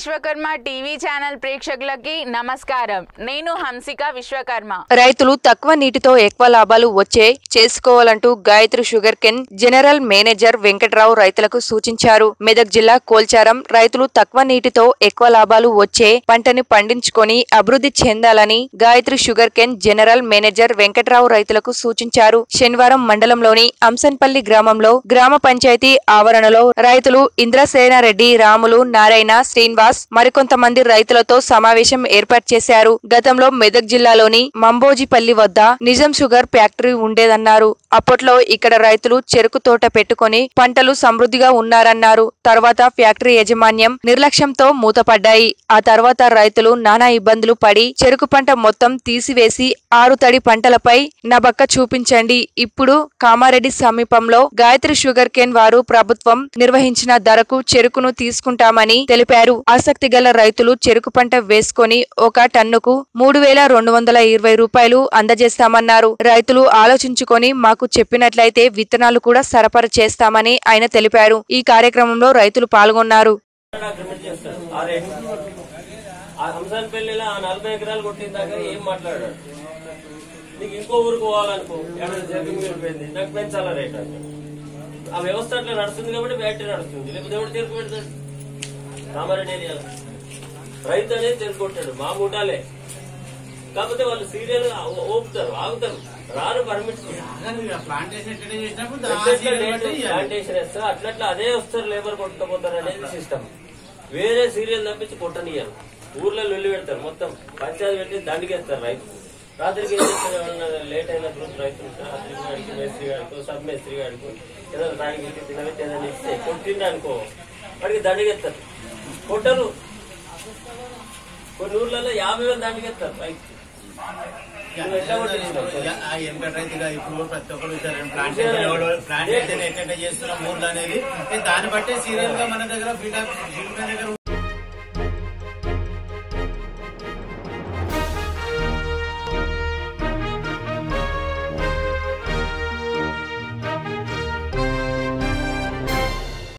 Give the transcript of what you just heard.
Vishwakarma TV channel ప్రేక్షకులకి నమస్కారం నేను హంసిక విశ్వకర్మ రైతులు తక్కువ నీటితో ఎక్కువ లాభాలు వచ్చే చేసుకోవాలంటూ Gayatri sugar cane general manager Venkatrao రైతులకు సూచించారు మెదక్ జిల్లా కోల్చారం రైతులు తక్కువ నీటితో ఎక్కువ లాభాలు వచ్చే పంటని పండించుకొని అభివృద్ధి చెందాలని Gayatri sugar cane general manager Venkatrao రైతులకు సూచించారు శనివారం మండలంలోని అంసన్పల్లి గ్రామంలో గ్రామ పంచాయతీ ఆవరణలో రైతులు ఇంద్రసేనారెడ్డి రాములు నారాయణ శ్రీనివాస్ మరికొంతమంది రైతులతో సమావేశం ఏర్పాటు చేశారు గతంలో మెదక్ జిల్లాలోని మంబోజిపల్లి వద్ద నిజం షుగర్ ఫ్యాక్టరీ ఉండేదన్నారు అప్పట్లో ఇక్కడ రైతులు చెరుకు తోట పెట్టుకొని పంటలు సమృద్ధిగా ఉన్నారన్నారు తర్వాత ఫ్యాక్టరీ యాజమాన్యం నిర్లక్ష్యంతో మూతపడ్డాయి ఆ తర్వాత రైతులు నానా ఇబ్బందులు పడి చెరుకు పంట మొత్తం తీసివేసి ఆరు తడి పంటలపై నబక్క చూపించండి ఇప్పుడు కామారెడ్డి సమీపంలో గాయత్రి షుగర్ కేన్ వారు ప్రభుత్వం నిర్వహించిన ధరకు చెరుకును తీసుకుంటామని తెలిపారు ఆసక్తి గల రైతులు చెరుకు పంట వేసుకొని ఒక టన్నుకు మూడు వేల రెండు వందల ఇరవై రూపాయలు అందజేస్తామన్నారు రైతులు ఆలోచించుకొని మాకు చెప్పినట్లయితే విత్తనాలు కూడా సరఫరా చేస్తామని ఆయన తెలిపారు ఈ కార్యక్రమంలో రైతులు పాల్గొన్నారు అగ్రిమెంట్ చేస్తాడు ఆ రేటు ఆ రంజాన్ పెళ్లిలో ఆ నలభై ఎకరాలు కొట్టిన దాకా ఏం మాట్లాడాడు నీకు ఇంకో ఊరికి పోవాలనుకో ఎక్కడ జగన్ వెళ్ళిపోయింది నాకు పెంచాలా రేట్ అంటే ఆ వ్యవస్థ అట్లా నడుస్తుంది కాబట్టి ఫ్యాక్టరీ నడుస్తుంది లేకపోతే ఎవడు తీర్పు పెడతాడు కామారెడ్డి ఏరియాలో రైతు అనేది తెలుసుకుంటాడు మా ముఠాలే కాకపోతే వాళ్ళు సీరియల్ ఓపుతారు ఆగుతారు రారు పర్మిషన్ ప్లాంటేషన్ ఎట్లా చేసినప్పుడు ఆ సీరియల్ బట్టి ఇయ్యాలి. ప్లాంటేషన్ వేస్తారు అట్లట్లా అదే వస్తారు లేబర్ కొట్టుకుపోతారు అనేది సిస్టమ్ వేరే సీరియల్ తప్పించి కొట్టనియరు ఊర్లో లొల్లి పెడతారు మొత్తం పంచాయతీ పెట్టి దండికేస్తారు రైతు రాత్రికి ఏం చేస్తారు ఎవరన్నా లేట్ అయినప్పుడు రైతులు రాత్రి గాడికి మేస్త్రి గాడికో సబ్ మేస్త్రి గాడికో ఏదైనా తాగి తినబెట్టి ఏదైనా ఇస్తే కొట్టిండు అనుకో వాడికి దండిగేస్తారు కొట్టరు కొన్ని ఊర్లలో యాభై వేలు దండిగేస్తారు రైతు నువ్వు ఎట్లా కొట్టించినావు? ఆ ఎంపీ రైతుగా ఇప్పుడు ప్రతి ఒక్కరు ప్లాంటేషన్ ఎవడు ప్లాంటేషన్ ఎట్లా చేస్తున్నాం ఊర్లో అనేది దాన్ని బట్టే సీరియల్ గా మన దగ్గర ఫీల్డ్ ఫీల్డ్ దగ్గర